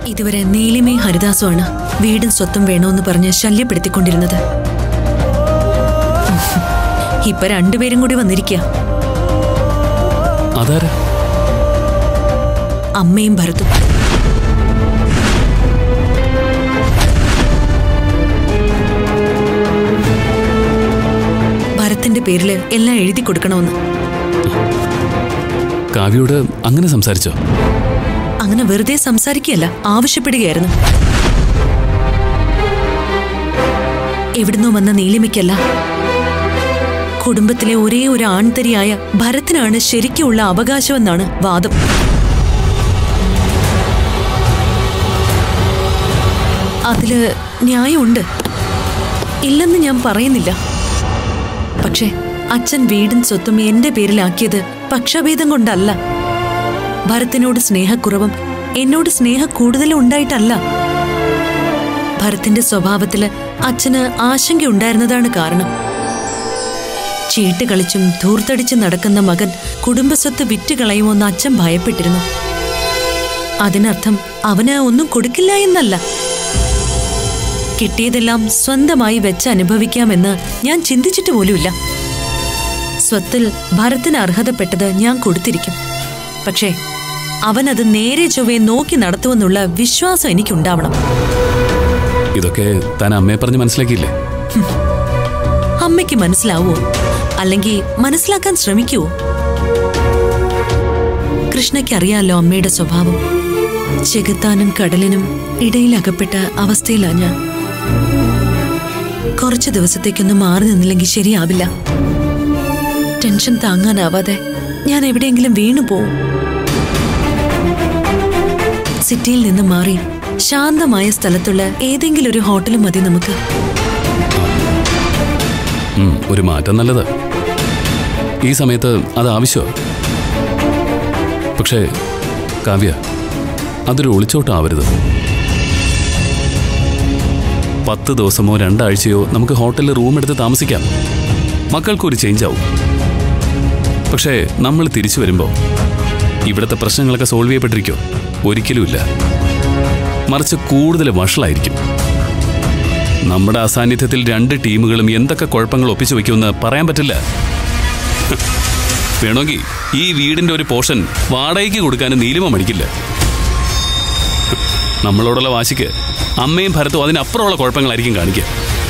ഇതുവരെ നീലിമയും ഹരിദാസുമാണ് വീടും സ്വത്തും വേണമെന്ന് പറഞ്ഞ് ശല്യപ്പെടുത്തിക്കൊണ്ടിരുന്നത് ഇപ്പൊ രണ്ടുപേരും കൂടി വന്നിരിക്കുക അതാരാ അമ്മയും ഭരതും ഭരത്തിന്റെ പേരില് എല്ലാം എഴുതി കൊടുക്കണമെന്ന് കാവ്യയോട് അങ്ങനെ സംസാരിച്ചോ അങ്ങനെ വെറുതെ സംസാരിക്കുകയല്ല ആവശ്യപ്പെടുകയായിരുന്നു എവിടുന്നോ വന്ന നീലിമയ്ക്കല്ല കുടുംബത്തിലെ ഒരേ ഒരു ആൺതരിയായ ഭരത്തിനാണ് ശരിക്കുള്ള അവകാശമെന്നാണ് വാദം അതില് ന്യായമുണ്ട് ഇല്ലെന്ന് ഞാൻ പറയുന്നില്ല പക്ഷേ അച്ഛൻ വീടും സ്വത്തും എന്റെ പേരിലാക്കിയത് പക്ഷഭേദം കൊണ്ടല്ല ഭരത്തിനോട് സ്നേഹക്കുറവും എന്നോട് സ്നേഹ കൂടുതലും ഉണ്ടായിട്ടല്ല ഭരത്തിന്റെ സ്വഭാവത്തില് അച്ഛന് ആശങ്കയുണ്ടായിരുന്നതാണ് കാരണം ചീട്ട് കളിച്ചും ധൂർത്തടിച്ചും നടക്കുന്ന മകൻ കുടുംബസ്വത്ത് വിറ്റുകളയുമോന്ന് അച്ഛൻ ഭയപ്പെട്ടിരുന്നു അതിനർത്ഥം അവന് ഒന്നും കൊടുക്കില്ല എന്നല്ല കിട്ടിയതെല്ലാം സ്വന്തമായി വെച്ച് അനുഭവിക്കാമെന്ന് ഞാൻ ചിന്തിച്ചിട്ട് പോലുമില്ല സ്വത്തിൽ ഭരത്തിന് അർഹതപ്പെട്ടത് ഞാൻ കൊടുത്തിരിക്കും പക്ഷേ അവനത് നേരെ ചൊവ്വേ നോക്കി നടത്തുമെന്നുള്ള വിശ്വാസം എനിക്കുണ്ടാവണം ഇതൊക്കെ താൻ അമ്മയെ പറഞ്ഞ് മനസ്സിലാക്കിയില്ലേ അമ്മയ്ക്ക് മനസ്സിലാവോ അല്ലെങ്കിൽ മനസ്സിലാക്കാൻ ശ്രമിക്കുവോ കൃഷ്ണയ്ക്ക് അറിയാലോ അമ്മയുടെ സ്വഭാവം ചെകുത്താനും കടലിനും ഇടയിൽ അകപ്പെട്ട അവസ്ഥയിലാണ് ഞാൻ കുറച്ച് ദിവസത്തേക്കൊന്നും മാറി നിന്നില്ലെങ്കിൽ ശരിയാവില്ല ടെൻഷൻ താങ്ങാനാവാതെ ഞാൻ എവിടെയെങ്കിലും വീണു പോവും സിറ്റിയിൽ നിന്ന് മാറി ശാന്തമായ സ്ഥലത്തുള്ള ഏതെങ്കിലും ഒരു ഹോട്ടൽ മതി നമുക്ക് ഉം, ഒരു മാറ്റം നല്ലത് ഈ സമയത്ത് അത് ആവശ്യമാണ് പക്ഷേ കാവ്യ അതൊരു ഒളിച്ചോട്ടാവരുത് പത്ത് ദിവസമോ രണ്ടാഴ്ചയോ നമുക്ക് ഹോട്ടലിൽ റൂം എടുത്ത് താമസിക്കാം മക്കൾക്കൊരു ചേഞ്ച് ആവും പക്ഷേ നമ്മൾ തിരിച്ചു വരുമ്പോൾ ഇവിടുത്തെ പ്രശ്നങ്ങളൊക്കെ സോൾവ് ചെയ്യപ്പെട്ടിരിക്കോ ഒരിക്കലുമില്ല മറിച്ച് കൂടുതൽ വഷളായിരിക്കും നമ്മുടെ അസാന്നിധ്യത്തിൽ രണ്ട് ടീമുകളും എന്തൊക്കെ കുഴപ്പങ്ങൾ ഒപ്പിച്ചു വെക്കുമെന്ന് പറയാൻ പറ്റില്ല വേണമെങ്കിൽ ഈ വീടിന്റെ ഒരു പോർഷൻ വാടകയ്ക്ക് കൊടുക്കാനും നീലിമ മടിക്കില്ല നമ്മളോടുള്ള വാശിക്ക് അമ്മയും ഭരത്തും അതിനപ്പുറമുള്ള കുഴപ്പങ്ങളായിരിക്കും കാണിക്കുക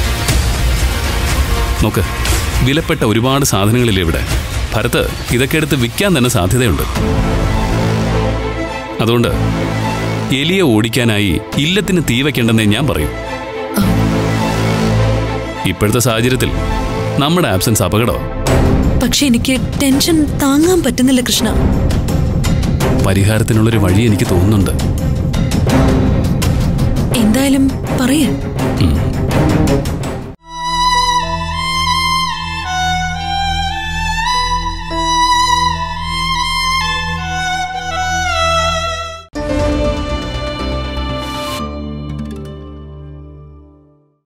നോക്ക് വിലപ്പെട്ട ഒരുപാട് സാധനങ്ങളില്ലേ ഇവിടെ ഭരത്ത് ഇതൊക്കെ എടുത്ത് വിൽക്കാൻ തന്നെ സാധ്യതയുണ്ട് അതുകൊണ്ട് എലിയെ ഓടിക്കാനായി ഇല്ലത്തിന് തീ വയ്ക്കേണ്ടെന്നേ ഞാൻ പറയൂ ഇപ്പോഴത്തെ സാഹചര്യത്തിൽ നമ്മുടെ ആബ്സൻസ് അപകടമാണ് പക്ഷെ എനിക്ക് ടെൻഷൻ താങ്ങാൻ പറ്റുന്നില്ല കൃഷ്ണ പരിഹാരത്തിനുള്ളൊരു വഴി എനിക്ക് തോന്നുന്നുണ്ട് എന്തായാലും പറയേ ഉം.